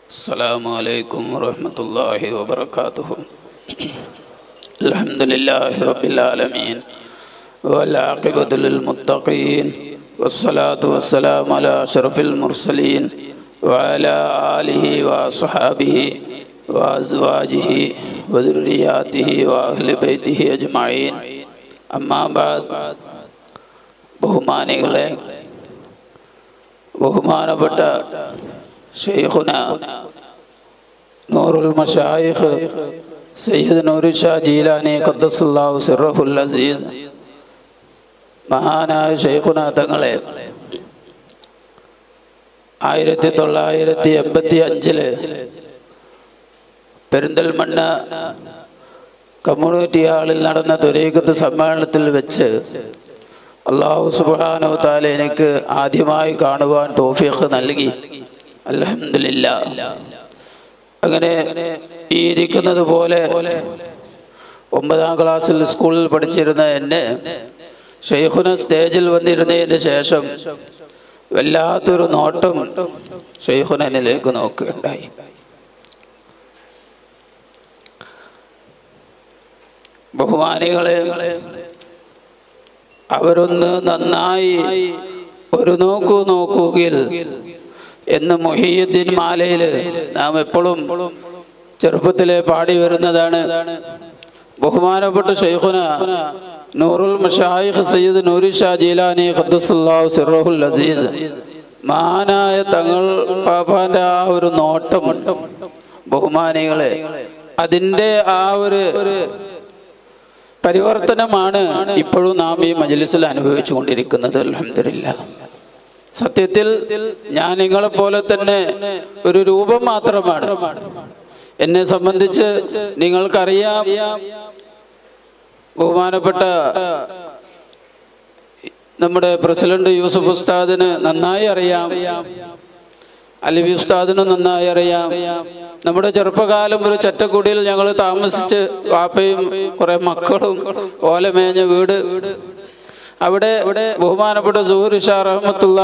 السلام عليكم ورحمة الله وبركاته الحمد لله رب العالمين والعاقبة للمتقين والصلاة والسلام على أشرف المرسلين وعلى آله وصحابه وأزواجه وذرياته وأهل بيته أجمعين أما بعد ബഹുമാനികളെ ബഹുമാനപ്പെട്ട ഷെയ്ഖുന നൂറുൽ മഷായിഖ് സയ്യിദ് നൂരു ഷാ ജീലാനി ഖദ്ദസുല്ലാഹു സിറഹുൽ അസീസ് മഹാനായ ഷെയ്ഖുന തങ്ങളെ ആയിരത്തി തൊള്ളായിരത്തി എൺപത്തി അഞ്ചില് പെരിന്തൽമണ്ണ കമ്മ്യൂണിറ്റി ഹാളിൽ നടന്ന തുരീക്കത്ത് സമ്മേളനത്തിൽ വെച്ച് അള്ളാഹു സുബാനോ താല എനിക്ക് ആദ്യമായി കാണുവാൻ തോഫീഖ് നൽകി അലഹമില്ല അങ്ങനെ ഈ ഇരിക്കുന്നത് പോലെ ഒമ്പതാം ക്ലാസ്സിൽ സ്കൂളിൽ പഠിച്ചിരുന്ന എന്നെ ഷെയ്ഖുന സ്റ്റേജിൽ വന്നിരുന്നതിന് ശേഷം വല്ലാത്തൊരു നോട്ടം ഷെയ്ഖുനനിലേക്ക് നോക്കുകയുണ്ടായി ബഹുമാനികളെ അവരൊന്ന് നന്നായി ഒരു നോക്കൂ നോക്കുകയിൽ എന്ന് മൊഹീദ്ദീൻ മാലയിൽ നാം എപ്പോഴും ചെറുപ്പത്തിലെ പാടി വരുന്നതാണ് ബഹുമാനപ്പെട്ട ഷെയ്ഖുന നൂറുൽ മഷായിഖ് സയ്യിദ് നൂരി ഷാ ജീലാനി ഖദ്ദസുല്ലാഹു സിറഹുൽ അസീസ് മഹാനായ തങ്ങൾ പാപ്പാന്റെ ആ ഒരു നോട്ടമുണ്ട് ബഹുമാനികളെ അതിൻ്റെ ആ ഒരു പരിവർത്തനമാണ് ഇപ്പോഴും നാം ഈ മജലിസിൽ അനുഭവിച്ചു കൊണ്ടിരിക്കുന്നത് അലഹമില്ല സത്യത്തിൽ ഞാൻ നിങ്ങളെ പോലെ തന്നെ ഒരു രൂപം മാത്രമാണ് എന്നെ സംബന്ധിച്ച് നിങ്ങൾക്കറിയാം ബഹുമാനപ്പെട്ട നമ്മുടെ പ്രസിഡന്റ് യൂസുഫ് ഉസ്താദിന് നന്നായി അറിയാം അലിബി ഉസ്താദിനും നന്നായി അറിയാം നമ്മുടെ ചെറുപ്പകാലം ഒരു ചറ്റക്കുടിയിൽ ഞങ്ങൾ താമസിച്ച് വാപ്പയും കുറെ മക്കളും ഓലമേഞ്ഞ വീട് അവിടെ ഇവിടെ ബഹുമാനപ്പെട്ട സുഹൂർ ഷാ റഹ്മത്തുള്ള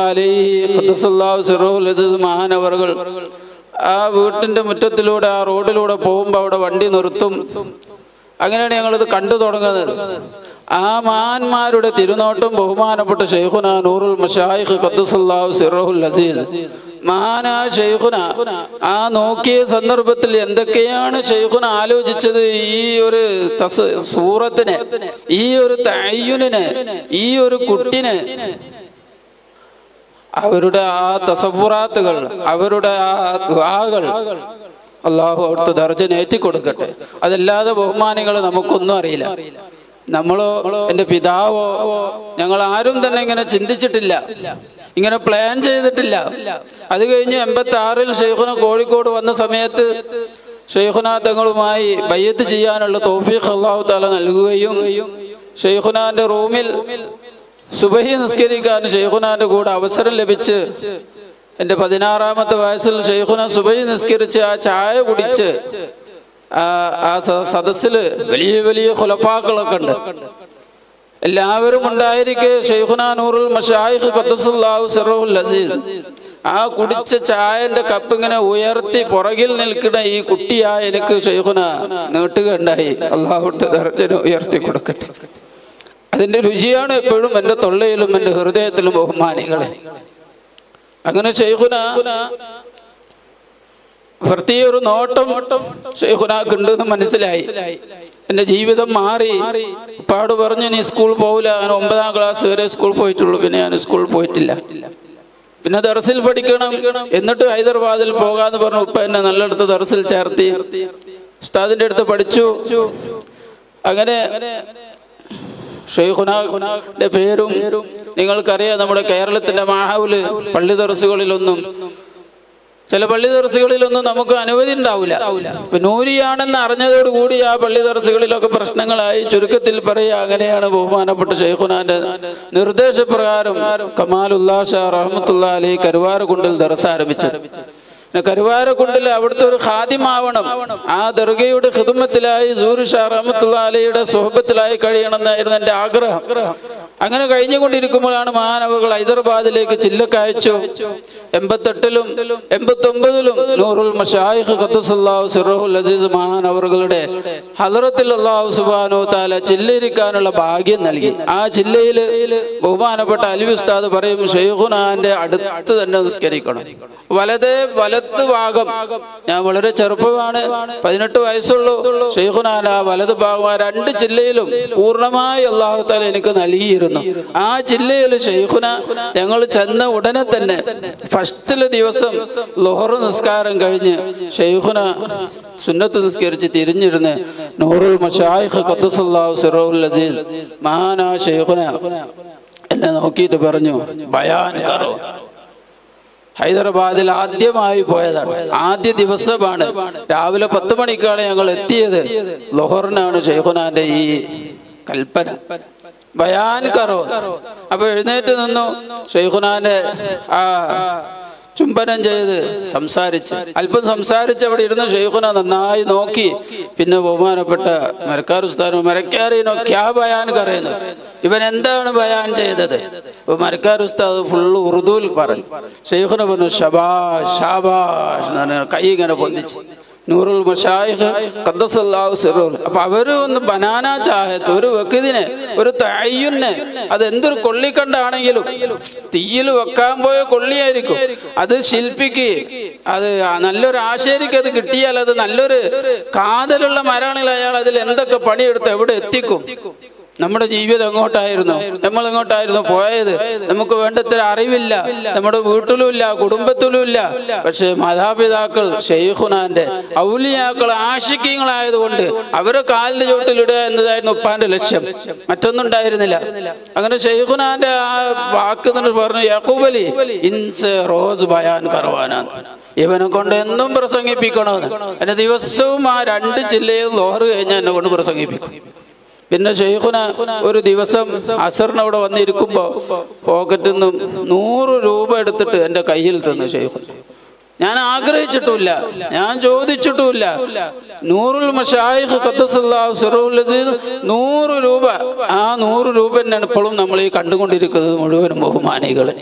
അലി മഹാനവറുകൾ ആ വീട്ടിന്റെ മുറ്റത്തിലൂടെ ആ റോഡിലൂടെ പോകുമ്പോൾ അവിടെ വണ്ടി നിർത്തും അങ്ങനെയാണ് ഞങ്ങളിത് കണ്ടു തുടങ്ങുന്നത് ആ മഹാന്മാരുടെ തിരുനോട്ടം ബഹുമാനപ്പെട്ട ഷെയ്ഖുന നൂറുൽ മഷായിഖ് ഖദ്ദുസല്ലാഹു സിറഹുൽ അസീസ് മഹാനായ ഷെയ്ഖുന ആ നോക്കിയ സന്ദർഭത്തിൽ എന്തൊക്കെയാണ് ഷെയ്ഖുന ആലോചിച്ചത് ഈ ഒരു തസ് സൂറത്തിന് ഈ ഒരു തയ്യുനിന് ഈ ഒരു കുട്ടിന് അവരുടെ ആ തസഫുറാത്തുകൾ അവരുടെ ആ ദ്വാകൾ അള്ളാഹു അവിടുത്തെ ദർജന ഏറ്റിക്കൊടുക്കട്ടെ അതല്ലാതെ ബഹുമാനികൾ നമുക്കൊന്നും അറിയില്ല നമ്മളോ എൻ്റെ പിതാവോ ഞങ്ങൾ ആരും തന്നെ ഇങ്ങനെ ചിന്തിച്ചിട്ടില്ല ഇങ്ങനെ പ്ലാൻ ചെയ്തിട്ടില്ല അത് കഴിഞ്ഞ് എൺപത്തി ആറിൽ ഷെയ്ഖുന കോഴിക്കോട് വന്ന സമയത്ത് ഷെയ്ഖുന തങ്ങളുമായി ബയ്യത്ത് ചെയ്യാനുള്ള തോഫീഖ് അള്ളാഹു താല നൽകുകയും ഷെയ്ഖുനാന്റെ റൂമിൽ സുബഹി നിസ്കരിക്കാൻ ഷെയ്ഖുനാന്റെ കൂടെ അവസരം ലഭിച്ച് എന്റെ പതിനാറാമത്തെ വയസ്സിൽ ഷെയ്ഖുന സുബഹി നിസ്കരിച്ച് ആ ചായ കുടിച്ച് ആ സദസ്സില് വലിയ വലിയ ഖുലഫാക്കളൊക്കെ ഉണ്ട് എല്ലാവരും ഉണ്ടായിരിക്കെ ഷെയ്ഖുന നൂറുൽ മഷായിഖ് ഖദ്ദസുല്ലാഹു സിറഹുൽ അസീസ് ആ കുടിച്ച ചായന്റെ കപ്പ് ഇങ്ങനെ ഉയർത്തി പുറകിൽ നിൽക്കുന്ന ഈ കുട്ടിയാ എനിക്ക് ഷെയ്ഖുന നീട്ടുകയുണ്ടായി അള്ളാഹുത്തെ ദർജന ഉയർത്തി കൊടുക്കട്ടെ അതിന്റെ രുചിയാണ് എപ്പോഴും എൻ്റെ തൊള്ളയിലും എൻ്റെ ഹൃദയത്തിലും ബഹുമാനികളെ അങ്ങനെ ഷെയ്ഖുന പ്രത്യേക ഒരു നോട്ടം ഷെയ്ഖുനാക്കുണ്ടെന്ന് മനസ്സിലായി എന്റെ ജീവിതം മാറി പാട് പറഞ്ഞു നീ സ്കൂൾ പോവില്ല അങ്ങനെ ഒമ്പതാം ക്ലാസ് വരെ സ്കൂൾ പോയിട്ടുള്ളൂ പിന്നെ ഞാൻ സ്കൂൾ പോയിട്ടില്ല പിന്നെ ദർസിൽ പഠിക്കണം എന്നിട്ട് ഹൈദരാബാദിൽ പോകാന്ന് പറഞ്ഞു ഉപ്പ എന്നെ നല്ലടുത്ത് ദർസിൽ ചേർത്തി ഉസ്താദിന്റെ അടുത്ത് പഠിച്ചു അങ്ങനെ ഷെയ്ഖുനാന്റെ പേരും നിങ്ങൾക്കറിയാം നമ്മുടെ കേരളത്തിന്റെ മാഹാവില് പള്ളി ദർസുകളിലൊന്നും ചില പള്ളി ദർസുകളിലൊന്നും നമുക്ക് അനുമതി ഉണ്ടാവില്ല നൂരിയാണെന്ന് അറിഞ്ഞതോടുകൂടി ആ പള്ളി ദർസുകളിലൊക്കെ പ്രശ്നങ്ങളായി ചുരുക്കത്തിൽ പറയുക അങ്ങനെയാണ് ബഹുമാനപ്പെട്ട ഷെയ്ഖുനാന്റെ നിർദ്ദേശപ്രകാരം കമാലുല്ലാ ഷാ റഹമത്തുള്ള അലി കരുവാരകുണ്ടിൽ ദർസ് ആരംഭിച്ചത് കരുവാരക്കുണ്ടിൽ അവിടുത്തെ ഒരു ഖാദിമാവണം ആ ദർഗയുടെ ഹിദുമത്തിലായി സൂരു ഷാ റഹമത്തുള്ള അലിയുടെ സുഹബത്തിലായി കഴിയണമെന്നായിരുന്നു എൻ്റെ ആഗ്രഹം അങ്ങനെ കഴിഞ്ഞുകൊണ്ടിരിക്കുമ്പോഴാണ് മഹാനവകൾ ഹൈദരാബാദിലേക്ക് ചില്ലക്ക് അയച്ചു എൺപത്തെട്ടിലും എൺപത്തി ഒമ്പതിലും നൂറുൽ മഷായിഖ് ഖദ്ദസല്ലാഹു സിറഹുൽ അസീസ് മഹാനവറുകളുടെ ഹലറത്തിൽ അള്ളാഹു സുബാനോ താല ചില്ലയിരിക്കാനുള്ള ഭാഗ്യം നൽകി ആ ജില്ലയില് ബഹുമാനപ്പെട്ട അലി ഉസ്താദ് പറയും ഷെയ്ഖുനാന്റെ അടുത്ത് തന്നെ നിസ്കരിക്കണം വലത് വലത്ത് ഭാഗം ഞാൻ വളരെ ചെറുപ്പമാണ് പതിനെട്ട് വയസ്സുള്ളൂ ഷെയ്ഖുനാൻ ആ വലത് ഭാഗം ആ രണ്ട് ജില്ലയിലും പൂർണ്ണമായി അള്ളാഹു താല എനിക്ക് നൽകിയിരുന്നു ആ ജില്ലയിൽ ഷെയ്ഖുന ഞങ്ങൾ ചെന്ന ഉടനെ തന്നെ ഫസ്റ്റിലെ ദിവസം ലോഹർ നിസ്കാരം കഴിഞ്ഞ് ഷെയ്ഖുന സുന്നത്ത് നിസ്കരിച്ച് തിരിഞ്ഞിരുന്ന് നൂറുൽ മഷായിഖ് ഖദ്ദസല്ലാഹു സിറോൽ അസീസ് മഹാനാ ഷെയ്ഖുന എന്നെ നോക്കിയിട്ട് പറഞ്ഞു ബയാൻ കറോ ഹൈദരാബാദിൽ ആദ്യമായി പോയതാണ് ആദ്യ ദിവസമാണ് രാവിലെ പത്ത് മണിക്കാണ് ഞങ്ങൾ എത്തിയത് ലൊഹറിനാണ് ഷെയ്ഖുനാന്റെ ഈ കൽപ്പന ബയാൻ കറോ അപ്പൊ എഴുന്നേറ്റ് നിന്നു ഷെയ്ഖുനാന്റെ ആ ചുംബനം ചെയ്ത് സംസാരിച്ച് അല്പം സംസാരിച്ച് അവിടെ ഇരുന്ന് ഷെയ്ഖുന നന്നായി നോക്കി പിന്നെ ബഹുമാനപ്പെട്ട മരക്കാർ ഉസ്താനോ മരക്കാറിനോ ക്യാ ബയാൻ കറയുന്നു ഇവൻ എന്താണ് ബയാൻ ചെയ്തത് അപ്പൊ മരക്കാർ ഉസ്താദ് ഫുള്ള് ഉറുദുവിൽ പറഞ്ഞു ഷെയ്ഖുന പറഞ്ഞു ഷബാഷ് ഷാബാഷ് എന്ന് പറഞ്ഞ് കൈ ഇങ്ങനെ പൊന്തിച്ച് നൂറുൽ മഷായിഖ് ഖദ്ദസല്ലാഹു സിറൂൽ അപ്പൊ അവര് ഒന്ന് ബനാന ചാഹത്ത് ഒരു വെക്കിതിന് ഒരു തയ്യുന് അത് എന്തൊരു കൊള്ളിക്കണ്ടാണെങ്കിലും തീയിൽ വെക്കാൻ പോയ കൊള്ളിയായിരിക്കും അത് ശില്പിക്ക് അത് നല്ലൊരു ആശേരിക്ക് അത് കിട്ടിയാൽ അത് നല്ലൊരു കാതലുള്ള മരാണെങ്കിൽ അയാൾ അതിൽ എന്തൊക്കെ പണിയെടുത്ത് എവിടെ എത്തിക്കും നമ്മുടെ ജീവിതം എങ്ങോട്ടായിരുന്നു നമ്മൾ എങ്ങോട്ടായിരുന്നു പോയത് നമുക്ക് വേണ്ടത്ര അറിവില്ല നമ്മുടെ വീട്ടിലും ഇല്ല കുടുംബത്തിലും ഇല്ല പക്ഷെ മാതാപിതാക്കൾ ഷെയ്ഖുനാന്റെ ഔലിയാക്കൾ ആശിക്യങ്ങളായതുകൊണ്ട് അവരെ കാലിന്റെ ചോട്ടിലിടുക എന്നതായിരുന്നു ഉപ്പാന്റെ ലക്ഷ്യം മറ്റൊന്നും ഉണ്ടായിരുന്നില്ല അങ്ങനെ ഷെയ്ഖുനാന്റെ ആ വാക്ക് തന്നെ പറഞ്ഞു യക്കൂബ് അലി ഇൻസ് റോസ് ബയാൻ കറവാനാണ് ഇവനെ കൊണ്ട് എന്നും പ്രസംഗിപ്പിക്കണമെന്ന് എന്നെ ദിവസവും ആ രണ്ട് ജില്ലയിൽ ലോഹറ് കഴിഞ്ഞാൽ എന്നെ കൊണ്ട് പ്രസംഗിപ്പിക്കും പിന്നെ ഷെയ്ഖുന ഒരു ദിവസം അസറിന് അവിടെ വന്നിരിക്കുമ്പോ പോക്കറ്റിൽ നിന്ന് നൂറ് രൂപ എടുത്തിട്ട് എന്റെ കയ്യിൽ തന്നു ഷെയ്ഖുന ഞാൻ ആഗ്രഹിച്ചിട്ടുമില്ല ഞാൻ ചോദിച്ചിട്ടുമില്ല നൂറുൽ മഷായിഖ് ഖദ്ദസല്ലാഹു സിറഹുൽ അസീസ് നൂറ് രൂപ ആ നൂറ് രൂപ തന്നെയാണ് ഇപ്പോഴും നമ്മൾ ഈ കണ്ടുകൊണ്ടിരിക്കുന്നത് മുഴുവനും ബഹുമാനികളെ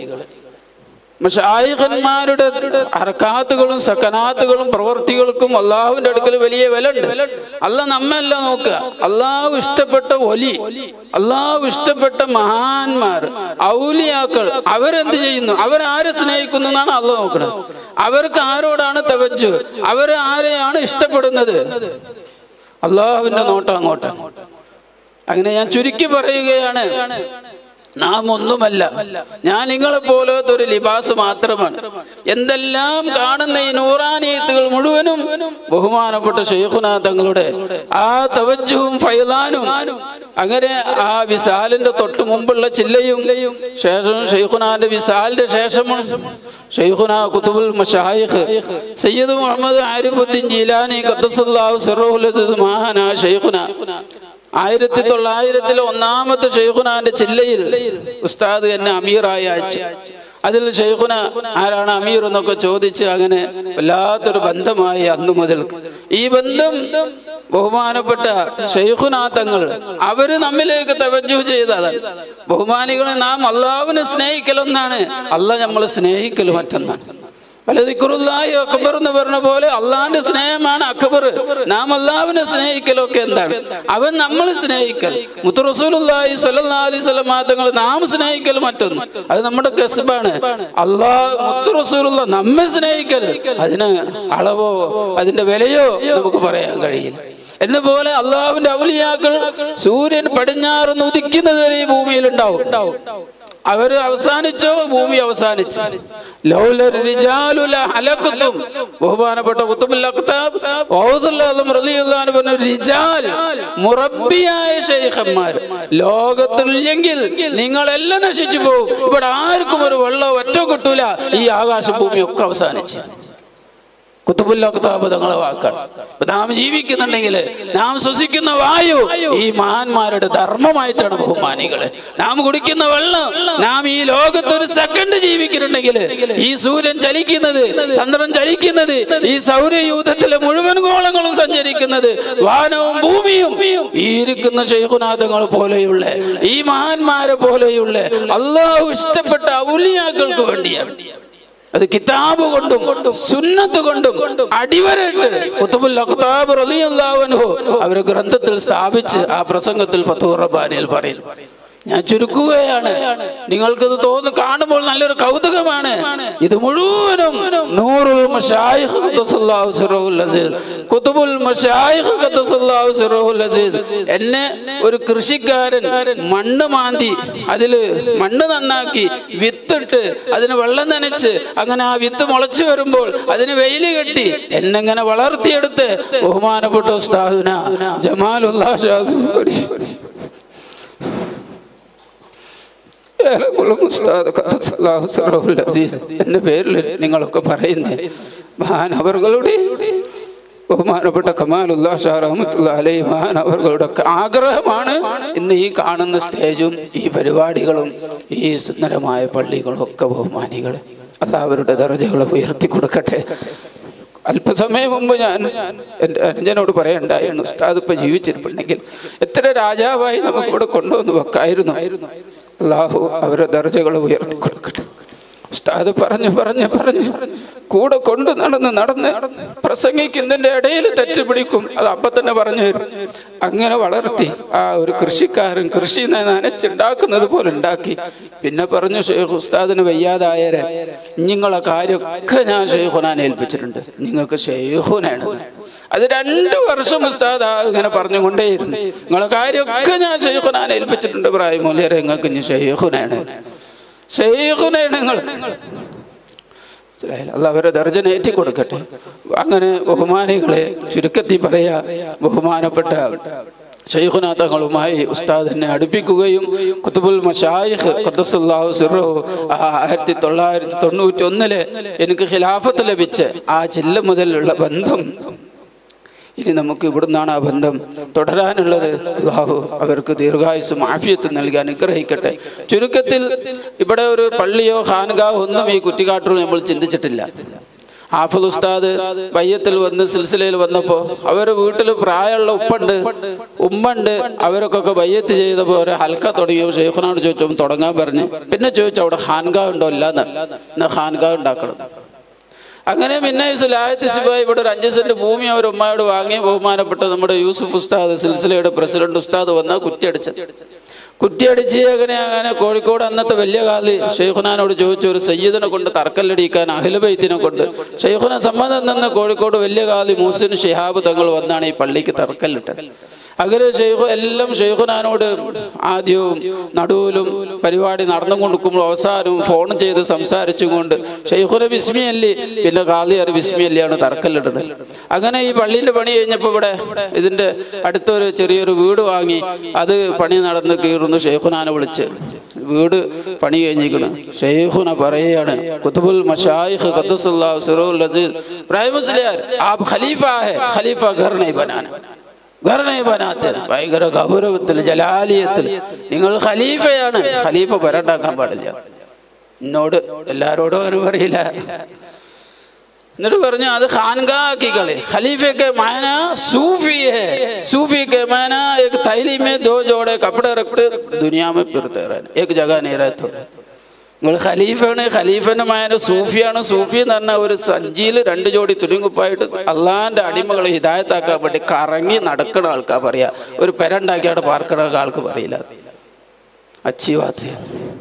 മഷായിഖന്മാരുടെ അറക്കാത്തുകളും സക്കനാത്തുകളും പ്രവർത്തികൾക്കും അള്ളാഹുവിന്റെ അടുക്കൽ വലിയ വില ഉണ്ട് അല്ല നമ്മല്ല നോക്കുക അള്ളാഹു ഇഷ്ടപ്പെട്ട ഒലി അള്ളാഹു ഇഷ്ടപ്പെട്ട മഹാന്മാർ ഔലിയാക്കൾ അവരെന്ത് ചെയ്യുന്നു അവരാരെ സ്നേഹിക്കുന്നു എന്നാണ് അള്ള നോക്കുന്നത് അവർക്ക് ആരോടാണ് തവച്ചു അവരെ ആരെയാണ് ഇഷ്ടപ്പെടുന്നത് അള്ളാഹുവിന്റെ നോട്ടം അങ്ങോട്ട് അങ്ങനെ ഞാൻ ചുരുക്കി പറയുകയാണ് നാം ഒന്നുമല്ല ഞാൻ നിങ്ങളെ പോലത്തെ ഒരു ലിബാസ് മാത്രമാണ് എന്തെല്ലാം കാണുന്ന ഈ നൂറാനീയത്തുകൾ മുഴുവനും ബഹുമാനപ്പെട്ട ഷെയ്ഖുന തങ്ങളുടെ ആ തവജുവും ഫൈലാനും അങ്ങനെ ആ വിസാലിന്റെ തൊട്ട് മുമ്പുള്ള ചില്ലയും ശേഷം ഷെയ്ഖുനാന്റെ വിസാലിന്റെ ശേഷമും ഷെയ്ഖുന കുത്തുബുൽ മഷായിഖ് സയ്യിദ് മുഹമ്മദ് ആരിഫുദ്ദീൻ ജീലാനി ഖദ്ദസല്ലാഹു സിറഹുൽ അസീസ് മഹാന ഷെയ്ഖുന ആയിരത്തി തൊള്ളായിരത്തിലെ ഒന്നാമത്തെ ഷെയ്ഖുനാന്റെ ചില്ലയിൽ ഉസ്താദ് എന്നെ അമീറായി അയച്ചു അതിൽ ഷെയ്ഖുന ആരാണ് അമീർ എന്നൊക്കെ ചോദിച്ച് അങ്ങനെ വല്ലാത്തൊരു ബന്ധമായി അന്നു മുതൽ ഈ ബന്ധം ബഹുമാനപ്പെട്ട ഷെയ്ഖുനാഥങ്ങൾ അവര് നമ്മിലേക്ക് തവജു ചെയ്തതാണ് ബഹുമാനികളെ നാം അള്ളാവിനെ സ്നേഹിക്കലൊന്നാണ് അല്ല നമ്മൾ സ്നേഹിക്കൽ മറ്റൊന്നാണ് വലതിക്കുറുല്ലായി അക്ബർ എന്ന് പറഞ്ഞ പോലെ അള്ളാന്റെ സ്നേഹമാണ് അക്ബർ നാം അള്ളാവിനെ സ്നേഹിക്കലൊക്കെ എന്താണ് അവൻ നമ്മൾ സ്നേഹിക്കൽ മുത്തു റസൂലുള്ളാഹി സ്വല്ലല്ലാഹി അലൈഹി വസല്ലം തങ്ങൾ നാം സ്നേഹിക്കൽ മറ്റൊന്ന് അത് നമ്മുടെ കസബാണ് അള്ളാഹ് മുത്തു റസൂലുള്ള നമ്മെ സ്നേഹിക്കൽ അതിന് അളവോ അതിന്റെ വിലയോ നമുക്ക് പറയാൻ കഴിയില്ല എന്ന പോലെ അള്ളാഹുവിന്റെ ഔലിയാക്കൾ സൂര്യൻ പടിഞ്ഞാറ് ഉദിക്കുന്നത് വരെ ഈ ഭൂമിയിൽ ഉണ്ടാവും അവര് അവസാനിച്ചോ ഭൂമി അവസാനിച്ചു ബഹുമാനപ്പെട്ട പറഞ്ഞ റിജാൽ മുറബിയായ ഷെയ്ഖന്മാർ ലോകത്തില്ലെങ്കിൽ നിങ്ങളെല്ലാം നശിച്ചു പോകും ഇവിടെ ആർക്കും ഒരു വെള്ളം ഒറ്റ കിട്ടൂല ഈ ആകാശ ഭൂമി ഒക്കെ അവസാനിച്ചു കുത്തുബുല്ലക്താബ് തങ്ങളെ വാക്കാണ് അപ്പൊ നാം ജീവിക്കുന്നുണ്ടെങ്കിൽ നാം ശ്വസിക്കുന്ന വായു ഈ മഹാന്മാരുടെ ധർമ്മമായിട്ടാണ് ബഹുമാനികള് നാം കുടിക്കുന്ന വെള്ളം നാം ഈ ലോകത്ത് ഒരു സെക്കൻഡ് ജീവിക്കുന്നുണ്ടെങ്കിൽ ഈ സൂര്യൻ ചലിക്കുന്നത് ചന്ദ്രൻ ചലിക്കുന്നത് ഈ സൗരയൂഥത്തിലെ മുഴുവൻ ഗോളങ്ങളും സഞ്ചരിക്കുന്നത് വാനവും ഭൂമിയും ഈ ഇരിക്കുന്ന ശൈഖുനാഥങ്ങൾ പോലെയുള്ള ഈ മഹാന്മാരെ പോലെയുള്ള അള്ളാഹു ഇഷ്ടപ്പെട്ട ഔലിയാക്കൾക്ക് വേണ്ടിയാണ് അത് കിതാബ് കൊണ്ടും സുന്നത്ത് കൊണ്ടും അടിവരട്ട് കുത്തുബുൽ അഖ്താബ് റളിയല്ലാഹു അൻഹു അവരെ ഗ്രന്ഥത്തിൽ സ്ഥാപിച്ച് ആ പ്രസംഗത്തിൽ ഫതൂർ റബ്ബാനിയിൽ പറയും ഞാൻ ചുരുക്കുകയാണ് നിങ്ങൾക്കിത് തോന്നുന്നു കാണുമ്പോൾ നല്ലൊരു കൗതുകമാണ് ഇത് മുഴുവനും നൂറുൽ മശായിഖ് ഖദ്ദസല്ലാഹു സിറഹുൽ അസീസ് കുതുബുൽ മശായിഖ് ഖദ്ദസല്ലാഹു സിറഹുൽ അസീസ് എന്നെ ഒരു കൃഷിക്കാരൻ മണ്ണ് മാന്തി അതില് മണ്ണ് നന്നാക്കി വിത്തിട്ട് അതിന് വെള്ളം നനച്ച് അങ്ങനെ ആ വിത്ത് മുളച്ചു വരുമ്പോൾ അതിന് വെയില് കെട്ടി എന്നെങ്ങനെ വളർത്തിയെടുത്ത് ബഹുമാനപ്പെട്ട ഉസ്താദുന ജമാലുല്ലാ ഷാസൂരി ഏലക്കുളം ഉസ്താദ് ഖദ്ദസല്ലാഹു സിറഹുൽ അസീസ് എന്ന പേരിൽ നിങ്ങളൊക്കെ പറയുന്നത് മഹാനവറുകളുടെ ബഹുമാനപ്പെട്ട കമാലുല്ലാ ഷാ റഹ്മത്തുള്ള അലൈ മഹാനവറുകളുടെ ഒക്കെ ആഗ്രഹമാണ് ഇന്ന് ഈ കാണുന്ന സ്റ്റേജും ഈ പരിപാടികളും ഈ സുന്ദരമായ പള്ളികളും ഒക്കെ ബഹുമാനികൾ അല്ലാവരുടെ ദർജകളെ ഉയർത്തി കൊടുക്കട്ടെ അല്പസമയം മുമ്പ് ഞാൻ എൻ്റെ അനുജനോട് പറയണ്ടായിരുന്നു ഉസ്താദ് ഇപ്പൊ ജീവിച്ചിരിപ്പുണ്ടെങ്കിൽ എത്ര രാജാവായി നമുക്ക് ഇവിടെ കൊണ്ടുവന്ന് വെക്കായിരുന്നു അള്ളാഹു അവരുടെ ദർജകളെ ഉയർത്തി കൊടുക്കട്ടെ ഉസ്താദ് പറഞ്ഞു പറഞ്ഞു പറഞ്ഞു കൂടെ കൊണ്ടു നടന്ന് നടന്ന് പ്രസംഗിക്കുന്നതിന്റെ ഇടയിൽ തെറ്റ് പിടിക്കും അത് അപ്പൊ തന്നെ പറഞ്ഞു തരും അങ്ങനെ വളർത്തി ആ ഒരു കൃഷിക്കാരൻ കൃഷി നനച്ചുണ്ടാക്കുന്നത് പോലെ ഉണ്ടാക്കി പിന്നെ പറഞ്ഞു ഷെയ്ഖ് ഉസ്താദിന് വയ്യാതായരെ നിങ്ങളെ കാര്യമൊക്കെ ഞാൻ ഷെയ്ഖുനാൻ ഏൽപ്പിച്ചിട്ടുണ്ട് നിങ്ങൾക്ക് ഷെയ്ഖുനാണ് അത് രണ്ടു വർഷം ഉസ്താദ് ആ ഇങ്ങനെ പറഞ്ഞുകൊണ്ടേയിരുന്നു നിങ്ങളെ കാര്യമൊക്കെ ഞാൻ ഷെയ്ഖുനാൻ ഏൽപ്പിച്ചിട്ടുണ്ട് പ്രായം മൂല്യരെ നിങ്ങൾക്ക് ഇനി ഷെയ്ഖുനാണ് ഷെയ്ഖുനാണ് നിങ്ങൾ മനസ്സിലായില്ല അല്ല അവരെ ദർജന ഏറ്റി കൊടുക്കട്ടെ അങ്ങനെ ബഹുമാനികളെ ചുരുക്കത്തിൽ പറയാ ബഹുമാനപ്പെട്ട ഷെയ്ഖുനാഥങ്ങളുമായി ഉസ്താദിനെ അടുപ്പിക്കുകയും കുത്തുബുൽ മഷായിഖ് ഖദ്ദസുല്ലാഹു സിറഹു ആയിരത്തി തൊള്ളായിരത്തി തൊണ്ണൂറ്റി ഒന്നില് എനിക്ക് ഖിലാഫത്ത് ലഭിച്ച ആ ജില്ല മുതലുള്ള ബന്ധം ഇനി നമുക്ക് ഇവിടുന്നാണ് ആ ബന്ധം തുടരാനുള്ളത് അള്ളാഹു അവർക്ക് ദീർഘായുസും ആഫിയത്തും നൽകി അനുഗ്രഹിക്കട്ടെ ചുരുക്കത്തിൽ ഇവിടെ ഒരു പള്ളിയോ ഖാൻഗാഹോ ഒന്നും ഈ കുറ്റിക്കാട്ടൂർ നമ്മൾ ചിന്തിച്ചിട്ടില്ല ഹാഫിദ് ഉസ്താദ് ബയ്യത്തിൽ വന്ന് സിൽസിലയിൽ വന്നപ്പോ അവര് വീട്ടിൽ പ്രായമുള്ള ഉപ്പുണ്ട് ഉമ്മണ്ട് അവരൊക്കെ ബയ്യത്ത് ചെയ്തപ്പോ ഒരു ഹൽക്ക തുടങ്ങിയ ഷെയ്ഖിനോട് ചോദിച്ചു തുടങ്ങാൻ പറഞ്ഞു പിന്നെ ചോദിച്ചു അവിടെ ഖാൻഗാ ഉണ്ടോ ഇല്ലാന്ന് എന്നാ ഖാൻഗാ ഉണ്ടാക്കണം അങ്ങനെ പിന്നെ സുലായത്ത് സിബായി ഇവിടെ ഒരു അഞ്ച് സെന്റ് ഭൂമി അവർ ഉമ്മയോട് വാങ്ങി ബഹുമാനപ്പെട്ട നമ്മുടെ യൂസുഫ് ഉസ്താദ് സിൽസിലയുടെ പ്രസിഡന്റ് ഉസ്താദ് വന്ന കുറ്റിയടിച്ചത് കുറ്റിയടിച്ച് അങ്ങനെ അങ്ങനെ കോഴിക്കോട് അന്നത്തെ വലിയ കാലി ഷെയ്ഖുനാനോട് ചോദിച്ചു ഒരു സയ്യിദിനെ കൊണ്ട് തർക്കല്ലടിക്കാൻ അഖിലബൈത്തിനെ കൊണ്ട് ഷെയ്ഖുന സമ്മതം നിന്ന് കോഴിക്കോട് വലിയ കാലി മൂസിൻ ഷിഹാബ് തങ്ങൾ വന്നാണ് ഈ പള്ളിക്ക് തർക്കല്ലിട്ടത് അങ്ങനെ ഷെയ്ഖു എല്ലാം ഷെയ്ഖുനാനോട് ആദ്യവും നടുവിലും പരിപാടി നടന്നു കൊടുക്കുമ്പോൾ അവസാനവും ഫോൺ ചെയ്ത് സംസാരിച്ചും കൊണ്ട് ഷെയ്ഖുന ബിസ്മിയല്ലി പിന്നെ കാളിയാർ ബിസ്മിയല്ലിയാണ് തർക്കല്ലിടുന്നത് അങ്ങനെ ഈ പള്ളിന്റെ പണി കഴിഞ്ഞപ്പോൾ ഇവിടെ ഇതിന്റെ അടുത്തൊരു ചെറിയൊരു വീട് വാങ്ങി അത് പണി നടന്ന് കീറുന്നു ഷെയ്ഖുനാനെ വിളിച്ച് വീട് പണി കഴിഞ്ഞിരിക്കണം ഷെയ്ഖുന പറയുകയാണ് കുത്തുബുൽ മഷായിഖ് ഖദ്ദസുല്ലാഹു സിറോൽ അസീസ് ഇബ്രാഹിം മുസ്ലിയാർ ആപ് ഖലീഫ ഹെ ഖലീഫ ഘർ नहीं बनाना घर नहीं बनाते ഭയങ്കര ഗൗരവത്തിൽ ജലാലിയത്തിൽ നിങ്ങൾ ഖലീഫയാണ് ഖലീഫ വരണ്ടാക്കാൻ പാടില്ല എന്നോട് എല്ലാരോടും അങ്ങനെ പറയില്ല എന്നിട്ട് പറഞ്ഞു അത് ഖാൻഗാ ആക്കി കളി ഖലീഫെ മാന सूफी है सूफी के माना एक थैली में दो जोड़े कपड़े रखते दुनिया में फिरते रहने एक जगह नहीं रहते നിങ്ങൾ ഖലീഫാണ് ഖലീഫന്റെ മാന സൂഫിയാണ് സൂഫി എന്ന് പറഞ്ഞ ഒരു സഞ്ചിയിൽ രണ്ട് ജോഡി തുണിങ്കുപ്പായിട്ട് അള്ളാന്റെ അടിമകളെ ഹിദായത്താക്കാൻ വേണ്ടി കറങ്ങി നടക്കണ ആൾക്കാ പറയാ ഒരു പെരണ്ടാക്കി അവിടെ പാർക്കണ ആൾക്ക് പറയില്ല അച്ചി വാത്ത്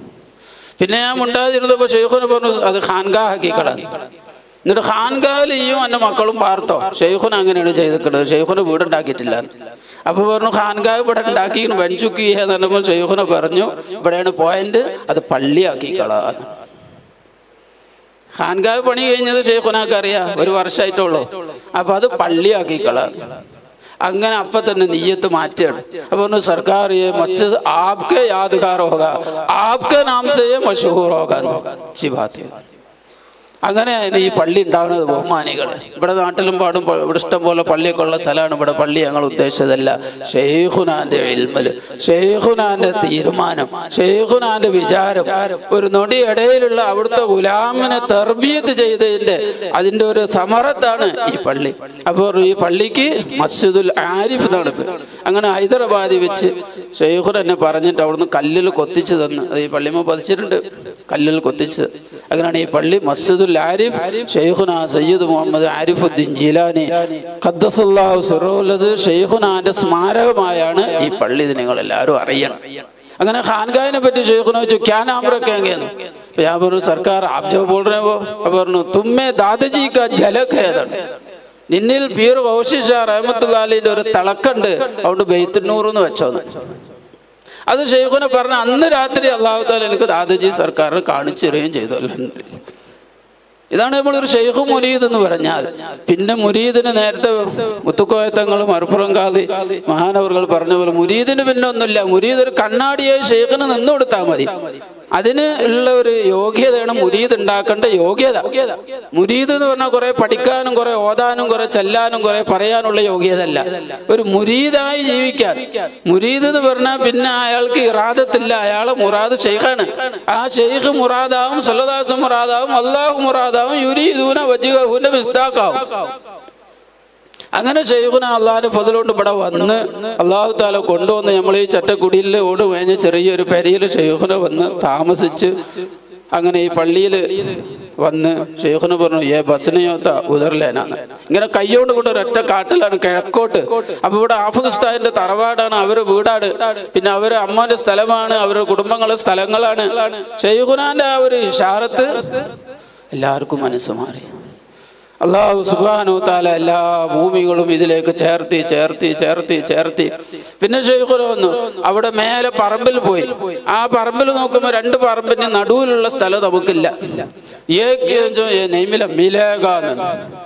പിന്നെ ഞാൻ മുണ്ടാതിരുന്നപ്പോ ഷെയ്ഖുന് പറഞ്ഞു അത് ഖാൻഗാ ആക്കി കളഞ്ഞു എന്നിട്ട് ഖാൻഗാഹിൽ ഈയും എൻ്റെ മക്കളും പാർത്തോ ഷെയ്ഖുൻ അങ്ങനെയാണ് ചെയ്തിട്ടുള്ളത് ഷെയ്ഖുന് വീടുണ്ടാക്കിയിട്ടില്ല അപ്പൊ പറഞ്ഞു ഖാൻഗാഹ് ഇവിടെ ഉണ്ടാക്കി വഞ്ചുക്കി എന്ന് പറഞ്ഞപ്പോൾ ഷെയ്ഖുന പറഞ്ഞു ഇവിടെയാണ് പോയിന്റ് അത് പള്ളിയാക്കി കളാന്ന് ഖാൻഗാഹ് പണി കഴിഞ്ഞത് ഷെയ്ഖുനാക്ക് അറിയാം ഒരു വർഷമായിട്ടുള്ളൂ അപ്പൊ അത് പള്ളിയാക്കി കളാന്ന് അങ്ങനെ അപ്പൊ തന്നെ നെയ്യത്ത് മാറ്റുകയാണ് അപ്പൊ പറഞ്ഞു സർക്കാർ ये मस्जिद आपके यादगार होगा आपके नाम से ये मशहूर होगा अच्छी बात है അങ്ങനെയാണ് ഈ പള്ളി ഉണ്ടാകുന്നത് ബഹുമാനികൾ ഇവിടെ നാട്ടിലും പാടും പ- ഇവിടെ ഇഷ്ടം പോലെ പള്ളിയൊക്കെ ഉള്ള സ്ഥലമാണ് ഇവിടെ പള്ളി ഞങ്ങൾ ഉദ്ദേശിച്ചതല്ല ഷെയ്ഖുനാന്റെ എൽമല് ഷെയ്ഖുനാന്റെ തീരുമാനം ഷെയ്ഖുനാന്റെ വിചാരം ഒരു നൊടി ഇടയിലുള്ള അവിടുത്തെ ഗുലാമിനെ തെർബിയത്ത് ചെയ്തതിന്റെ അതിന്റെ ഒരു സമറത്താണ് ഈ പള്ളി അപ്പോൾ ഈ പള്ളിക്ക് മസ്ജിദുൽ ആരിഫ് എന്നാണ് പേര്. അങ്ങനെ ഹൈദരാബാദിൽ വെച്ച് ഷെയ്ഖുൻ എന്നെ പറഞ്ഞിട്ട് അവിടുന്ന് കല്ലിൽ കൊത്തിച്ചു തന്നു അത് ഈ പള്ളിമ പതിച്ചിട്ടുണ്ട് കല്ലിൽ കൊത്തിച്ച് അങ്ങനെയാണ് ഈ പള്ളി മസ്ജിദുൽ ആരിഫ് ഷെയ്ഖുന സയ്യിദ് മുഹമ്മദ് ആരിഫുദ്ദീൻ ജീലാനി ഖദ്ദസല്ലാഹു സിറോലത് ഷെയ്ഖുനാന്റെ സ്മാരകമായാണ് ഈ പള്ളി ഇത് നിങ്ങൾ എല്ലാവരും അറിയണം അങ്ങനെ ഖാൻഗാഹിനെ പറ്റി ഷെയ്ഖുന വെച്ചു ക്യാ നാം റക്കേങ്കെന്ന് അപ്പൊ ഞാൻ പറഞ്ഞു സർക്കാർ ആപ് ജോ ബോൾ രേ ഹോ അപ്പൊ പറഞ്ഞു തുമ്മേ ദാദജി കാ ജലക് ഹേതാണ് നിന്നിൽ പീർ വൗശിഷ റഹമത്തുല്ലാലിന്റെ ഒരു തിളക്കുണ്ട് അതുകൊണ്ട് ബെയ്ത്തുന്നൂർ എന്ന് വെച്ചോന്ന് അത് ഷെയ്ഖുനെ പറഞ്ഞ അന്ന് രാത്രി അള്ളാഹു താല എനിക്ക് ദാദജി സർക്കാർ കാണിച്ചു തരികയും ചെയ്തു അൽഹംദുലില്ലാ. ഇതാണ് നമ്മൾ ഒരു ഷെയ്ഖ് മുരീദ് എന്ന് പറഞ്ഞാൽ പിന്നെ മുരീദിന് നേരത്തെ മുത്തുക്കോയത്തങ്ങൾ മറുപുറം കാതി മഹാനവറുകൾ പറഞ്ഞ പോലെ മുരീദിന് പിന്നെ ഒന്നുമില്ല മുരീദ് ഒരു കണ്ണാടിയായി ഷെയ്ഖിന് നിന്നു കൊടുത്താൽ മതി അതിന് ഉള്ള ഒരു യോഗ്യതയാണ് മുരീദ് ഉണ്ടാക്കേണ്ട യോഗ്യത മുരീദ് എന്ന് പറഞ്ഞാൽ കുറെ പഠിക്കാനും കുറെ ഓതാനും കുറെ ചെല്ലാനും കുറെ പറയാനുള്ള യോഗ്യത അല്ല ഒരു മുരീദായി ജീവിക്കാൻ മുരീദ് എന്ന് പറഞ്ഞാൽ പിന്നെ അയാൾക്ക് ഇറാദത്തില്ല അയാളെ മുറാദ് ഷെയ്ഖാണ് ആ ഷെയ്ഖ് മുറാദാവും സല്ലദാസ് മുറാദാവും അള്ളാഹു മുറാദാവും യുരീദൂന വജുഹുന്റെ വിസ്താക്കാവും അങ്ങനെ ഷെയ്ഖുന അള്ളാഹിന്റെ ഫതിലുകൊണ്ട് ഇവിടെ വന്ന് അള്ളാഹു താല കൊണ്ടുവന്ന് നമ്മൾ ഈ ചറ്റക്കുടിയിൽ ഓട് മേഞ്ഞ ചെറിയൊരു പെരയിൽ ഷെയ്ഖുന വന്ന് താമസിച്ച് അങ്ങനെ ഈ പള്ളിയിൽ വന്ന് ഷെയ്ഖുന പറഞ്ഞു ഏ ബസ്സിനെയോത്ത ഉദർലേനാണ് ഇങ്ങനെ കയ്യോണ്ട് കൊണ്ട് ഒരൊറ്റ കാട്ടിലാണ് കിഴക്കോട്ട് അപ്പൊ ഇവിടെ ആഫുദ് ഉസ്താദിന്റെ തറവാടാണ് അവരുടെ വീടാണ് പിന്നെ അവരെ അമ്മാന്റെ സ്ഥലമാണ് അവരുടെ കുടുംബങ്ങളുടെ സ്ഥലങ്ങളാണ് ഷെയ്ഖുനാന്റെ ആ ഒരു ഇഷാറത്ത് എല്ലാവർക്കും മനസ്സ് മാറി അള്ളാഹു സുബാനു താല എല്ലാ ഭൂമികളും ഇതിലേക്ക് ചേർത്തി ചേർത്തി ചേർത്തി ചേർത്തി പിന്നെ ഷെയ്ഖുന വന്നു അവിടെ മേലെ പറമ്പിൽ പോയി ആ പറമ്പിൽ നോക്കുമ്പോൾ രണ്ട് പറമ്പിന് നടുവിലുള്ള സ്ഥലം നമുക്കില്ല നെയ്മില മിലേകാന്ന്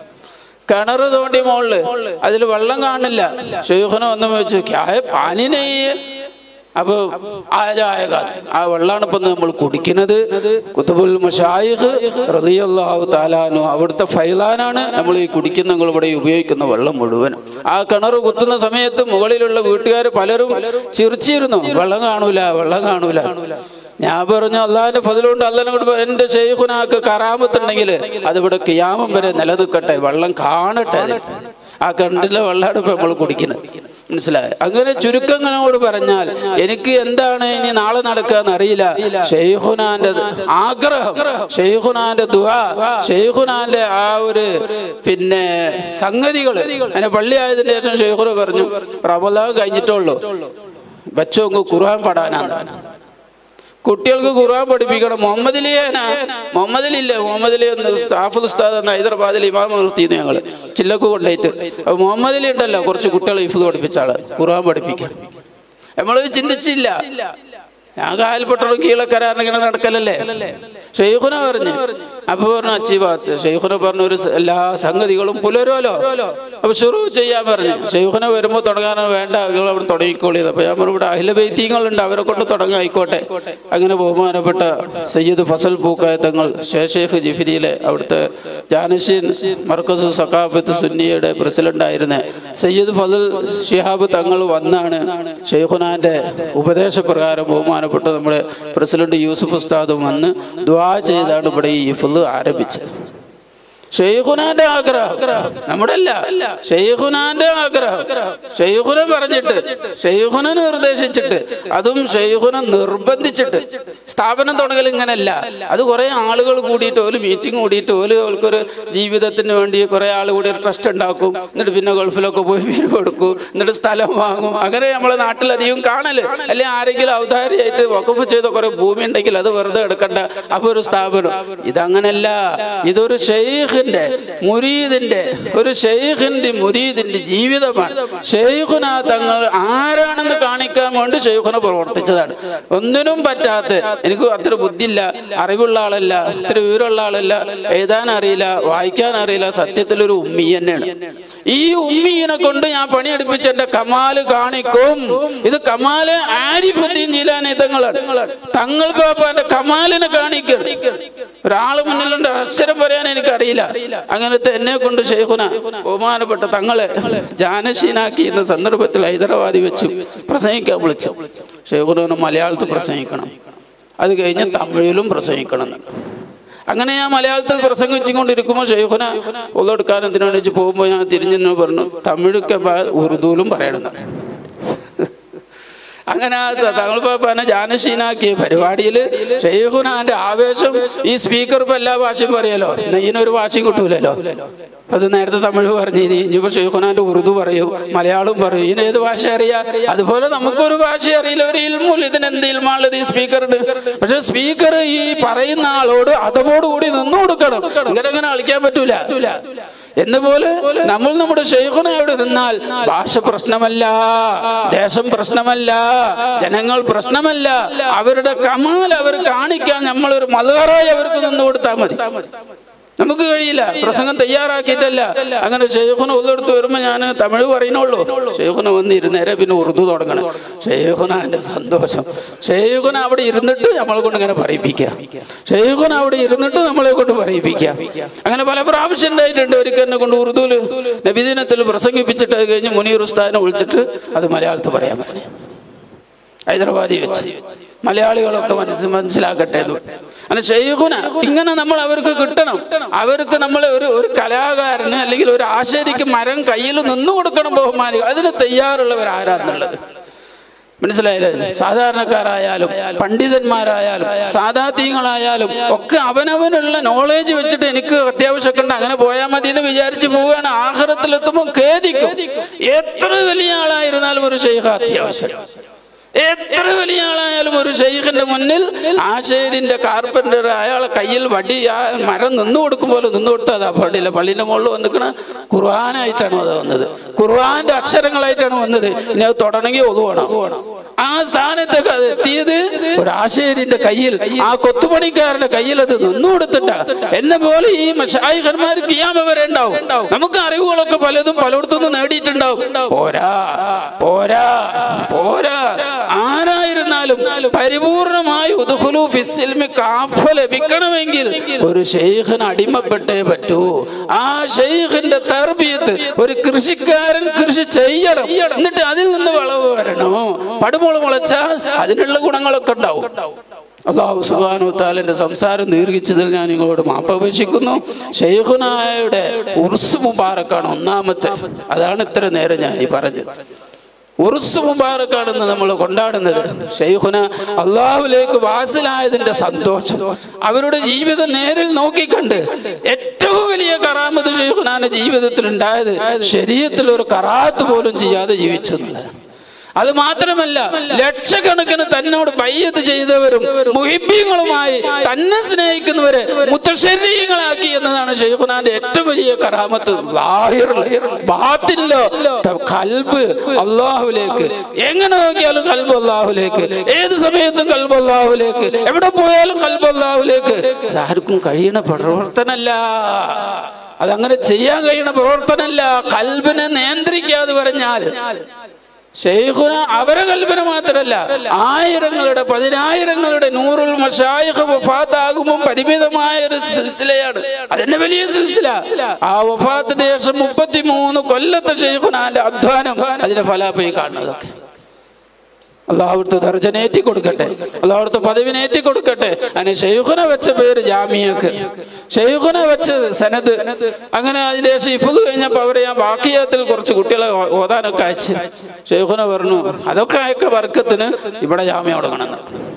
കിണറ് തോണ്ടി മോളില് അതിൽ വെള്ളം കാണില്ല ഷെയ്ഖുന വന്നു വെച്ചു ക്യായ പാനിനെ അപ്പൊ ആജായക ആ വെള്ളമാണ് ഇപ്പൊ നമ്മൾ കുടിക്കുന്നത് കുത്തുബുൽ മഷായിഖ് റളിയല്ലാഹു താലാനു അവിടുത്തെ ഫൈലാനാണ് നമ്മൾ ഈ കുടിക്കുന്ന നിങ്ങൾ ഇവിടെ ഉപയോഗിക്കുന്ന വെള്ളം മുഴുവൻ ആ കിണർ കുത്തുന്ന സമയത്ത് മുകളിലുള്ള വീട്ടുകാർ പലരും ചിരിച്ചിരുന്നു വെള്ളം കാണൂല വെള്ളം കാണൂല ഞാൻ പറഞ്ഞു അള്ളാഹിന്റെ ഫതിലുകൊണ്ട് അള്ളഹാനോട് എന്റെ ഷെയ്ഖുനാക്ക് കറാമത്തുണ്ടെങ്കിൽ അതിവിടെ കിയാമം വരെ നിലനിൽക്കട്ടെ വെള്ളം കാണട്ടെ ആ കിണറ്റിലെ വെള്ളമാണ് ഇപ്പൊ നമ്മൾ കുടിക്കുന്നത് മനസ്സിലായി അങ്ങനെ ചുരുക്കങ്ങളോട് പറഞ്ഞാൽ എനിക്ക് എന്താണ് ഇനി നാളെ നടക്കാന്ന് അറിയില്ല ഷെയ്ഖുനാന്റെ ആഗ്രഹം ഷെയ്ഖുനാന്റെ ദുആ ഷെയ്ഖുനാന്റെ ആ ഒരു പിന്നെ സംഗതികൾ അങ്ങനെ പള്ളി ആയതിനു ശേഷം ഷെയ്ഖുന പറഞ്ഞു റമലാൻ കഴിഞ്ഞിട്ടുള്ളൂ ബച്ചോങ്ക് ഖുർആൻ പാടാനാന്ന് കുട്ടികൾക്ക് ഖുർആൻ പഠിപ്പിക്കണം മുഹമ്മദ് അലിയാനാ മുഹമ്മദ് അലി ഇല്ലേ മുഹമ്മദ് അലി എന്ന് ഹാഫിദ് ഉസ്താദ് എന്ന ഹൈദരാബാദിൽ ഇമാം നിർത്തിയിരുന്നു ഞങ്ങൾ ചില്ലക്ക് കൊണ്ടുപോയിട്ട് അപ്പൊ മുഹമ്മദ് അലി ഉണ്ടല്ലോ കുറച്ച് കുട്ടികളെ ഇഫ്ത് പഠിപ്പിച്ച ആള് ഖുർആൻ പഠിപ്പിക്കാൻ നമ്മൾ ചിന്തിച്ചില്ല ഞാൻ കായൽപ്പെട്ടോളും കീഴക്കരാറിന് ഇങ്ങനെ നടക്കലല്ലേ ഷെയ്ഖുന പറഞ്ഞു അപ്പൊ പറഞ്ഞു അച്ചീബാത്ത് ഷെയ്ഖുന പറഞ്ഞു ഒരു സ- എല്ലാ സംഗതികളും പുലരുമല്ലോ അപ്പൊ ഷുറു ചെയ്യാൻ പറഞ്ഞു ഷെയ്ഖുന വരുമ്പോ തുടങ്ങാനോ വേണ്ട നിങ്ങൾ അവിടെ തുടങ്ങിക്കോളിയത് അപ്പൊ ഞാൻ പറഞ്ഞു ഇവിടെ അഹില ബൈത്തിങ്ങളുണ്ട് അവരെ കൊണ്ട് തുടങ്ങി ആയിക്കോട്ടെ അങ്ങനെ ബഹുമാനപ്പെട്ട സയ്യിദ് ഫസൽ പൂക്കായ തങ്ങൾ ഷേഷേഖ് ജിഫിരിയിലെ അവിടുത്തെ ജാനഷീൻ മർക്കസ് സക്കാഫത്ത് സുന്നിയുടെ പ്രസിഡന്റ് ആയിരുന്ന സയ്യിദ് ഫസൽ ഷിഹാബ് തങ്ങൾ വന്നാണ് ഷെയ്ഖുനാന്റെ ഉപദേശപ്രകാരം ബഹുമാനപ്പെട്ട നമ്മുടെ പ്രസിഡന്റ് യൂസുഫ് ഉസ്താദും വന്ന് ദ്വാ ചെയ്താണ് ഇവിടെ ഈ ഫുള്ള് ആരംഭിച്ചത് ഷെയ്ഖുനാന്റെ ആഗ്രഹം നമ്മുടെ അല്ല ഷെയ്ഖുനാന്റെ ആഗ്രഹം ഷെയ്ഖുന പറഞ്ഞിട്ട് ഷെയ്ഖുന നിർദ്ദേശിച്ചിട്ട് അതും ഷെയ്ഖുന നിർബന്ധിച്ചിട്ട് സ്ഥാപനം തുടങ്ങൽ ഇങ്ങനല്ല അത് കുറെ ആളുകൾ കൂടിയിട്ട് ഒരു മീറ്റിംഗ് കൂടിയിട്ട് ഒരു ഓൽക്കൊരു ജീവിതത്തിന് വേണ്ടി കുറെ ആൾ കൂടി ഒരു ട്രസ്റ്റ് ഉണ്ടാക്കും എന്നിട്ട് പിന്നെ ഗൾഫിലൊക്കെ പോയി വീട് കൊടുക്കും എന്നിട്ട് സ്ഥലം വാങ്ങും അങ്ങനെ നമ്മളെ നാട്ടിലധികം കാണല് അല്ലെ ആരെങ്കിലും ഔദാരിയായിട്ട് വഖഫ് ചെയ്ത കുറെ ഭൂമി ഉണ്ടെങ്കിൽ അത് വെറുതെ എടുക്കണ്ട അപ്പൊ ഒരു സ്ഥാപനം ഇതങ്ങനല്ല ഇതൊരു ഷെയ്ഖിന്റെ മുരീദിന്റെ ഒരു ഷെയ്ഖിന്റെ മുരീദിന്റെ ജീവിതമാണ് ഷെയ്ഖുന തങ്ങൾ ആരാണെന്ന് കാണിക്കാൻ വേണ്ടി ഷെയ്ഖുന പ്രവർത്തിച്ചതാണ് ഒന്നിനും പറ്റാത്ത എനിക്ക് അത്ര ബുദ്ധിയില്ല അറിവുള്ള ആളല്ല ഇത്ര വിവരമുള്ള ആളല്ല എഴുതാൻ അറിയില്ല വായിക്കാൻ അറിയില്ല സത്യത്തിൽ ഒരു ഉമ്മി തന്നെയാണ് ഈ ഉമ്മീനെ കൊണ്ട് ഞാൻ പണിയെടുപ്പിച്ച് എന്റെ കമാല് കാണിക്കും ഇത് കമാല് ആരിഫുദ്ദീൻ ജീലാനി തങ്ങളാണ് തങ്ങൾ പാപ്പാന്റെ കമാലിനെ കാണിക്കണം ഒരാള് മുന്നിലുണ്ട് അക്ഷരം പറയാൻ എനിക്കറിയില്ല അങ്ങനത്തെ എന്നെ കൊണ്ട് ഷെയ്ഖുന ബഹുമാനപ്പെട്ട തങ്ങളെ ജാനശീനാക്കി എന്ന സന്ദർഭത്തിൽ ഹൈദരാബാദി വെച്ചു പ്രസംഗിക്കാൻ വിളിച്ചു ഷെയ്ഖുന മലയാളത്തിൽ പ്രസംഗിക്കണം അത് കഴിഞ്ഞ് തമിഴിലും പ്രസംഗിക്കണം എന്ന്. അങ്ങനെ ഞാൻ മലയാളത്തിൽ പ്രസംഗിച്ചുകൊണ്ടിരിക്കുമ്പോൾ ഷെയ്ഖുന ഒന്നെടുക്കാൻ എന്തിനാണ് വെച്ച് പോകുമ്പോൾ ഞാൻ തിരിഞ്ഞെന്ന് പറഞ്ഞു തമിഴൊക്കെ പ- ഉറുദുവിലും പറയണം അങ്ങനെ ആ തങ്ങൾ പാപ്പാനെ ജാനശീനാക്കിയ പരിപാടിയിൽ ഷെയ്ഖുനാന്റെ ആവേശം ഈ സ്പീക്കർ ഇപ്പൊ എല്ലാ ഭാഷയും പറയല്ലോ നെയ്യിനൊരു ഭാഷയും കിട്ടൂലല്ലോ അപ്പൊ അത് നേരത്തെ തമിഴ് പറഞ്ഞു ഇനി ഇനിയിപ്പോ ഷെയ്ഖുനാന്റെ ഉറുദു പറയൂ മലയാളം പറയൂ ഇനി ഏത് ഭാഷ അറിയാ അതുപോലെ നമുക്കൊരു ഭാഷ അറിയില്ല ഒരു ഇൽമുൽ ഇതിന് എന്ത് ഇൽമാണുള്ളത് ഈ സ്പീക്കറിന് പക്ഷെ സ്പീക്കർ ഈ പറയുന്ന ആളോട് അതോടുകൂടി നിന്നു കൊടുക്കണം ഇങ്ങനെ അങ്ങനെ കളിക്കാൻ പറ്റൂല എന്ന പോലെ നമ്മൾ നമ്മുടെ ഷെയ്ഖുനയോട് നിന്നാൽ ഭാഷ പ്രശ്നമല്ല ദേശം പ്രശ്നമല്ല ജനങ്ങൾ പ്രശ്നമല്ല അവരുടെ കമാൽ അവർ കാണിക്കാൻ നമ്മൾ ഒരു മലകറായി അവർക്ക് നിന്ന് കൊടുത്താൽ മതി നമുക്ക് കഴിയില്ല പ്രസംഗം തയ്യാറാക്കിയിട്ടല്ല അങ്ങനെ ഷെയ്ഖുന ഒന്നെടുത്ത് വരുമ്പോ ഞാൻ തമിഴ് പറയുന്നുള്ളൂ ഷെയ്ഖുന വന്ന് ഇരുന്നേരെ പിന്നെ ഉറുദു തുടങ്ങണം ഷെയ്ഖുന എന്റെ സന്തോഷം ഷെയ്ഖുന അവിടെ ഇരുന്നിട്ട് നമ്മളെ കൊണ്ട് ഇങ്ങനെ പറയിപ്പിക്കാം ഷെയ്ഖുന അവിടെ ഇരുന്നിട്ട് നമ്മളെ കൊണ്ട് പറയിപ്പിക്കാം അങ്ങനെ പല പ്രാവശ്യം ഉണ്ടായിട്ടുണ്ട് ഒരിക്കൽ എന്നെ കൊണ്ട് ഉറുദുവിൽ നബിദിനത്തിൽ പ്രസംഗിപ്പിച്ചിട്ട് അത് കഴിഞ്ഞ് മുനീർ ഉസ്താദിനെ വിളിച്ചിട്ട് അത് മലയാളത്തിൽ പറയാൻ പറഞ്ഞു ഹൈദരാബാദിൽ വെച്ച് മലയാളികളൊക്കെ മനസ്സ് മനസ്സിലാക്കട്ടെ എന്ന് അങ്ങനെ ഷെയ്ഖുന ഇങ്ങനെ നമ്മൾ അവർക്ക് കിട്ടണം അവർക്ക് നമ്മൾ ഒരു ഒരു കലാകാരന് അല്ലെങ്കിൽ ഒരു ആശാരിക്ക് മരം കയ്യിൽ നിന്നു കൊടുക്കണം ബഹുമാനികൾ അതിന് തയ്യാറുള്ളവർ ആരാന്നുള്ളത് മനസ്സിലായില്ലേ സാധാരണക്കാരായാലും പണ്ഡിതന്മാരായാലും സാധാത്യങ്ങളായാലും ഒക്കെ അവനവനുള്ള നോളേജ് വെച്ചിട്ട് എനിക്ക് അത്യാവശ്യമൊക്കെ ഉണ്ട് അങ്ങനെ പോയാൽ മതി എന്ന് വിചാരിച്ചു പോവുകയാണ് ആഹാരത്തിലെത്തുമ്പോൾ ഖേദിക്കും എത്ര വലിയ ആളായിരുന്നാലും ഒരു ഷെയ്ഖ അത്യാവശ്യം എത്ര വലിയ ആളായാലും ഒരു ഷെയ്ഖിന്റെ മുന്നിൽ ആശേരിന്റെ കാർപ്പന്റർ അയാളെ കയ്യിൽ വടി ആ മരം നിന്നു കൊടുക്കും പോലെ നിന്നു കൊടുത്താൽ അത് പള്ളിയില്ല പള്ളിന്റെ മുകളിൽ വന്നിക്കണ ഖുർആാനായിട്ടാണ് അത് വന്നത് ഖുർആാന്റെ അക്ഷരങ്ങളായിട്ടാണ് വന്നത് ഇനി അത് തുടങ്ങി ഒതുവണം ആ സ്ഥാനത്തൊക്കെ അത് എത്തിയത് ഒരു ആശേരിന്റെ കയ്യിൽ ആ കൊത്തുപണിക്കാരന്റെ കയ്യിൽ അത് നിന്നു കൊടുത്തിട്ടാ എന്ന പോലെ ഈ മഷായിഖന്മാർ കിയാമ വരെ ഉണ്ടാവും നമുക്ക് അറിവുകളൊക്കെ പലതും പലയിടത്തുനിന്ന് നേടിയിട്ടുണ്ടാവും പോരാ പോരാ പോരാ ആരായിരുന്നാലും പരിപൂർണമായി ഉദ്ഖുലു ഫിസ്സിൽമി കാഫ ലഭിക്കണമെങ്കിൽ ഒരു ഷെയ്ഖിന് അടിമപ്പെട്ടേ പറ്റൂ ആ ഷെയ്ഖിന്റെ തർബിയത്ത് ഒരു കൃഷിക്കാരൻ കൃഷി ചെയ്യണം എന്നിട്ട് അതിൽ നിന്ന് വിളവ് വരണോ പടുമുള മുളച്ചാൽ അതിനുള്ള ഗുണങ്ങളൊക്കെ ഉണ്ടാവും അള്ളാഹു സുബാനു താലിന്റെ സംസാരം ദീർഘിച്ചതിൽ ഞാൻ നിങ്ങളോട് മാപ്പപേക്ഷിക്കുന്നു ഷെയ്ഖുനായുടെ ഉർസ് മുബാറക്കാണ് ഒന്നാമത്തെ അതാണ് ഇത്ര നേരം ഞാൻ ഈ പറഞ്ഞത് ഉറുസ് മുബാറക്കാണെന്ന് നമ്മൾ കൊണ്ടാടുന്നത് ഷെയ്ഖുന അള്ളാഹുലേക്ക് വാസിലായതിന്റെ സന്തോഷം അവരുടെ ജീവിതം നേരിൽ നോക്കിക്കണ്ട് ഏറ്റവും വലിയ കറാമത്ത് ഷെയ്ഖുനാന്റെ ജീവിതത്തിൽ ഉണ്ടായത് ശരീരത്തിൽ ഒരു കറാത്ത് പോലും ചെയ്യാതെ ജീവിച്ചു എന്നുള്ളതാണ് അത് മാത്രമല്ല ലക്ഷക്കണക്കിന് തന്നോട് ബയ്യത്ത് ചെയ്തവരും മുഹിബ്യങ്ങളുമായി തന്നെ സ്നേഹിക്കുന്നവരെ മുത്തശരീരങ്ങളാക്കി എന്നതാണ് ഷെയ്ഖുനാന്റെ ഏറ്റവും വലിയ കറാമത്ത് ലാഹിറില്, ബാത്തിനിലോ ത- കൽബ് അള്ളാഹുലേക്ക് എങ്ങനെ നോക്കിയാലും കൽബ് അള്ളാഹുലേക്ക് ഏത് സമയത്തും കൽബ് അള്ളാഹുലേക്ക് എവിടെ പോയാലും കൽബ് അള്ളാഹുലേക്ക് അതാർക്കും കഴിയണ പ്രവർത്തനല്ല അതങ്ങനെ ചെയ്യാൻ കഴിയണ പ്രവർത്തനല്ല കൽബിനെ നിയന്ത്രിക്കാതെ പറഞ്ഞാൽ ഷെയ്ഖുന അവരെ കൽപ്പന മാത്രമല്ല ആയിരങ്ങളുടെ പതിനായിരങ്ങളുടെ നൂറുൽ മഷായിഖ് വഫാത്താകുമ്പോൾ പരിമിതമായ ഒരു സിൽസിലയാണ് അതിന്റെ വലിയ സിൽസില ആ വഫാത്തിന്റെ ശേഷം മുപ്പത്തിമൂന്ന് കൊല്ലത്തെ ഷെയ്ഖുനാന്റെ അധ്വാനം അതിന്റെ ഫലാപ്പയി കാണുന്നതൊക്കെ അള്ളാഹുടുത്തെ ദർജനേറ്റി കൊടുക്കട്ടെ അള്ളാഹുടുത്തെ പദവിനേറ്റി കൊടുക്കട്ടെ അതിന് ഷെയ്ഖുന വെച്ച പേര് ജാമിയക്ക് ഷെയ്ഖുന വെച്ച് സനത് അങ്ങനെ അതിന്റെ ശേഷം ഇഫുദ് കഴിഞ്ഞപ്പോ അവരെ ഞാൻ ബാക്കിയത്തിൽ കുറച്ച് കുട്ടികളെ ഓ- ഓതാനൊക്കെ അയച്ച് ഷെയ്ഖുന പറഞ്ഞു അതൊക്കെ അയക്ക വർക്കത്തിന് ഇവിടെ ജാമ്യ തുടങ്ങണം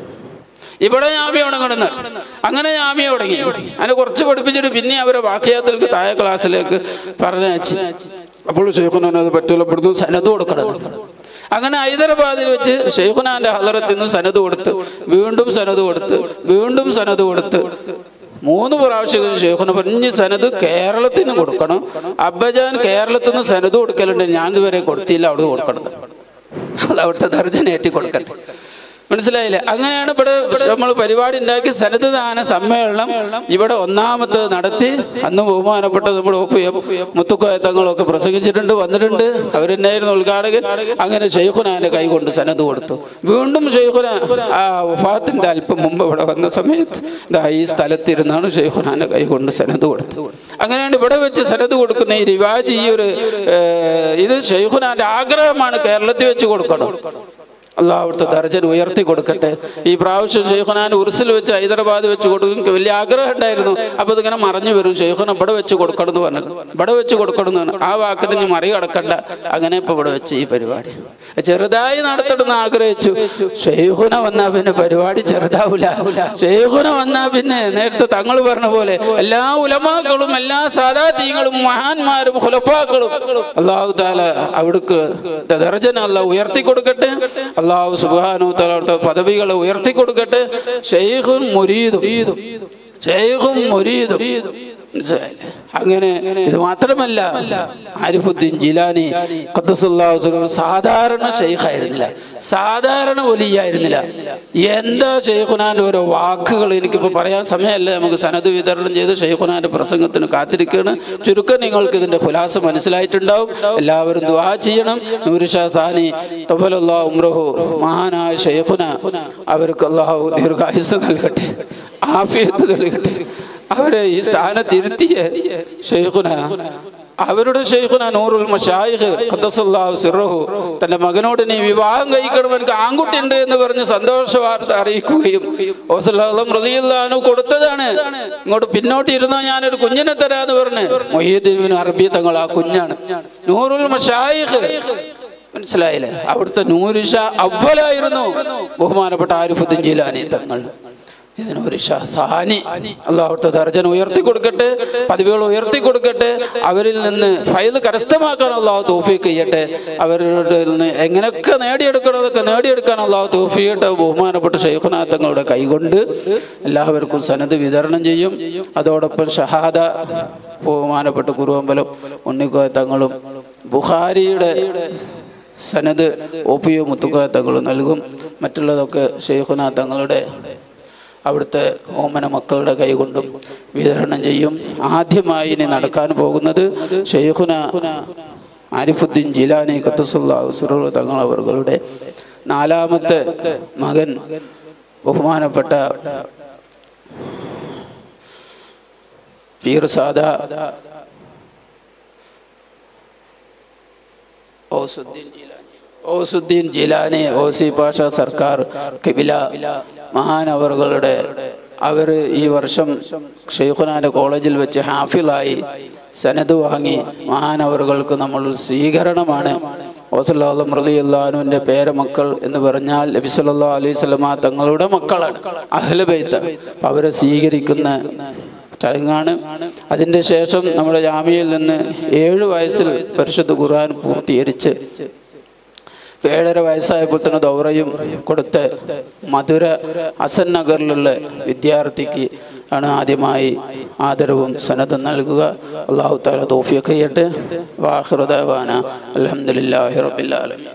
ഇവിടെ ജാമ്യ തുടങ്ങണം അങ്ങനെ ജാമ്യ തുടങ്ങി അതിനെ കുറച്ച് പഠിപ്പിച്ചിട്ട് പിന്നെ അവരെ ബാക്കിയാത്തിലേക്ക് താഴെ ക്ലാസ്സിലേക്ക് പറഞ്ഞയച്ച് അപ്പോൾ ഷെയ്ഖുന അത് പറ്റൂല ഇവിടുന്ന് സനത് കൊടുക്കണം അങ്ങനെ ഹൈദരാബാദിൽ വെച്ച് ഷെയ്ഖുനാന്റെ ഹലറത്തിൽ നിന്ന് സനത് കൊടുത്ത് വീണ്ടും സനത് കൊടുത്ത് വീണ്ടും സനത് കൊടുത്ത് മൂന്ന് പ്രാവശ്യം ഷെയ്ഖുന പറഞ്ഞ് സനത് കേരളത്തിൽ നിന്ന് കൊടുക്കണം അബ്ബജാൻ കേരളത്തിൽ നിന്ന് സനത് കൊടുക്കലുണ്ട് ഞാൻ ഇതുവരെ കൊടുത്തില്ല അവിടെ കൊടുക്കണം അത് അവിടുത്തെ ദർജനേറ്റി കൊടുക്കട്ടെ മനസ്സിലായില്ലേ അങ്ങനെയാണ് ഇവിടെ നമ്മൾ പരിപാടി ഉണ്ടാക്കി സന്നദ്ധദാന സമ്മേളനം ഇവിടെ ഒന്നാമത് നടത്തി അന്ന് ബഹുമാനപ്പെട്ട നമ്മുടെ ഒപ്പ് മുത്തുക്കോയ തങ്ങളൊക്കെ പ്രസംഗിച്ചിട്ടുണ്ട് വന്നിട്ടുണ്ട് അവരെന്നായിരുന്നു ഉദ്ഘാടകൻ അങ്ങനെ ഷെയ്ഖുനാന്റെ കൈ കൊണ്ട് സനത് കൊടുത്തു വീണ്ടും ഷെയ്ഖുന ആ വഫാത്തിന്റെ അല്പം മുമ്പ് ഇവിടെ വന്ന സമയത്ത് ദാ ഈ സ്ഥലത്തിരുന്നാണ് ഷെയ്ഖുനാന്റെ കൈ കൊണ്ട് സനത് കൊടുത്തത് അങ്ങനെയാണ് ഇവിടെ വെച്ച് സനത് കൊടുക്കുന്ന ഈ റിവാജ് ഈ ഒരു ഏഹ്, ഇത് ഷെയ്ഖുനാന്റെ ആഗ്രഹമാണ് കേരളത്തിൽ വെച്ച് കൊടുക്കണം അള്ളാഹ് അവിടുത്തെ ദർജൻ ഉയർത്തി കൊടുക്കട്ടെ ഈ പ്രാവശ്യം ഷെയ്ഖുനാൻ ഉർസിൽ വെച്ച് ഹൈദരാബാദ് വെച്ച് കൊടുക്കും എനിക്ക് വലിയ ആഗ്രഹം ഉണ്ടായിരുന്നു അപ്പൊ ഇതിങ്ങനെ മറഞ്ഞു വരും ഷെയ്ഖുന ഇവിടെ വെച്ച് കൊടുക്കണം എന്ന് പറഞ്ഞു ഇവിടെ വെച്ച് കൊടുക്കണം എന്ന് പറഞ്ഞു ആ വാക്കിന് ഇനി മറികടക്കണ്ട അങ്ങനെ ഇപ്പൊ ഇവിടെ വെച്ച് ഈ പരിപാടി ചെറുതായി നടത്തണമെന്ന് ആഗ്രഹിച്ചു ഷെയ്ഖുന വന്നാ പിന്നെ പരിപാടി ചെറുതാവൂല ഷെയ്ഖുന വന്നാ പിന്നെ നേരത്തെ തങ്ങൾ പറഞ്ഞ പോലെ എല്ലാ ഉലമാക്കളും എല്ലാ സാധാത്യങ്ങളും മഹാന്മാരും ഹുലഫാക്കളും അള്ളാഹു താല അവിടേക്ക് ദർജന അള്ളാഹ് ഉയർത്തി കൊടുക്കട്ടെ അള്ളാഹു സുബാനു താല അവിടുത്തെ പദവികളെ ഉയർത്തി കൊടുക്കട്ടെ ഷെയ്ഖും മുരീദും ഷെയ്ഖും മുരീദും മനസ്സിലായില്ലേ? അങ്ങനെ ഇത് മാത്രമല്ല ആരിഫുദ്ദീൻ ജിലാനി ഖദ്ദസുല്ലാഹു സുബ്ഹാനഹു സാധാരണ ഷെയ്ഖായിരുന്നില്ല സാധാരണ ഒലിയായിരുന്നില്ല എന്താ ഷെയ്ഖുനാന്റെ ഓരോ വാക്കുകൾ എനിക്കിപ്പോൾ പറയാൻ സമയമല്ല നമുക്ക് സനത് വിതരണം ചെയ്ത് ഷെയ്ഖുനാന്റെ പ്രസംഗത്തിന് കാത്തിരിക്കുകയാണ് ചുരുക്കം നിങ്ങൾക്ക് ഇതിന്റെ ഫുലാസ മനസ്സിലായിട്ടുണ്ടാവും എല്ലാവരും ദുആ ചെയ്യണം നൂരുഷാ സാനി തഫലല്ലാ ഉംറഹു മഹാനായ ഷെയ്ഖുന അവർക്ക് അള്ളാഹു ദീർഘായുസ് നൽകട്ടെ ആഫിയത്ത് നൽകട്ടെ അവരെ ഈ സ്ഥാനത്തിരുത്തിയ ഷെയ്ഖുന അവരുടെ ഷെയ്ഖുന നൂറുൽ മഷായിഖ് ഖദ്ദസല്ലാഹു സിറഹു തന്റെ മകനോട് നീ വിവാഹം കഴിക്കണം എനിക്ക് ആൺകുട്ടിയുണ്ട് എന്ന് പറഞ്ഞ് സന്തോഷ വാർത്ത അറിയിക്കുകയും ഓസല്ലാഹും റളിയല്ലാഹു കൊടുത്തതാണ് ഇങ്ങോട്ട് പിന്നോട്ട് ഇരുന്നോ ഞാനൊരു കുഞ്ഞിനെ തരാന്ന് പറഞ്ഞ് മൊയ്യദ്ദീൻ അറബി തങ്ങൾ ആ കുഞ്ഞാണ് നൂറുൽ മഷായിഖ് മനസ്സിലായില്ലേ അവിടുത്തെ നൂരുഷ അവലായിരുന്നു ബഹുമാനപ്പെട്ട ആരിഫുദ്ദീൻ ജീലാനി തങ്ങൾ ഇതിനൊരു സാനി അള്ളാഹുത്തെ ദർജന ഉയർത്തി കൊടുക്കട്ടെ പദവികൾ ഉയർത്തി കൊടുക്കട്ടെ അവരിൽ നിന്ന് ഫയൽ കരസ്ഥമാക്കാൻ അള്ളാഹു തോഫീക്ക് ചെയ്യട്ടെ അവരുടെ നിന്ന് എങ്ങനെയൊക്കെ നേടിയെടുക്കണതൊക്കെ നേടിയെടുക്കാൻ അള്ളാഹു തോഫിയട്ടെ ബഹുമാനപ്പെട്ട ഷെയ്ഖുനാ തങ്ങളുടെ കൈകൊണ്ട് എല്ലാവർക്കും സനത് വിതരണം ചെയ്യും അതോടൊപ്പം ഷഹാദ ബഹുമാനപ്പെട്ട കുറുവമ്പലം ഉണ്ണിക്കോയ തങ്ങളും ബുഖാരിയുടെ സനത് ഒപ്പിയോ മുത്തുക്കോയ തങ്ങളും നൽകും മറ്റുള്ളതൊക്കെ ഷെയ്ഖുനാ തങ്ങളുടെ അവിടുത്തെ ഓമന മക്കളുടെ കൈകൊണ്ടും വിതരണം ചെയ്യും ആദ്യമായി ഇനി നടക്കാൻ പോകുന്നത് ഷെയ്ഖുന ആരിഫുദ്ദീൻ ജിലാനി ഖത്തസുല്ലാസുറു തങ്ങൾ അവர்களுടെ നാലാമത്തെ മകൻ ബഹുമാനപ്പെട്ട പീർ സാദ ഔസുദ്ദീൻ ജിലാനി ഓസുദ്ദീൻ ജിലാനി ഓസി പാഷ സർക്കാർ കിബില മഹാനവറുകളുടെ അവർ ഈ വർഷം ഷെയ്ഖുനാന്റെ കോളേജിൽ വെച്ച് ഹാഫിളായി സനത് വാങ്ങി മഹാനവറുകൾക്ക് നമ്മൾ സ്വീകരണമാണ് ഓസല്ലാഹും റലിയുല്ലാനുവിൻ്റെ പേരമക്കൾ എന്ന് പറഞ്ഞാൽ നബി സല്ലാ അലൈഹി സ്വലമ തങ്ങളുടെ മക്കളാണ് അഹ്ലബൈത്ത് അപ്പം അവരെ സ്വീകരിക്കുന്ന ചടങ്ങാണ് അതിൻ്റെ ശേഷം നമ്മുടെ ജാമ്യയിൽ നിന്ന് ഏഴ് വയസ്സിൽ പരിശുദ്ധ ഖുർആൻ പൂർത്തീകരിച്ച് ഏഴര വയസ്സായപ്പോൾ തന്നെ ദൗറയും കൊടുത്ത് മധുര ഹസൻ നഗറിലുള്ള വിദ്യാർത്ഥിക്ക് ആണ് ആദ്യമായി ആദരവും സനതും നൽകുക അള്ളാഹു താല തോഫിയൊക്കെ ചെയ്യട്ടെ വാഹൃദാന അലഹമുല്ലാഹി റബില്ലാലമി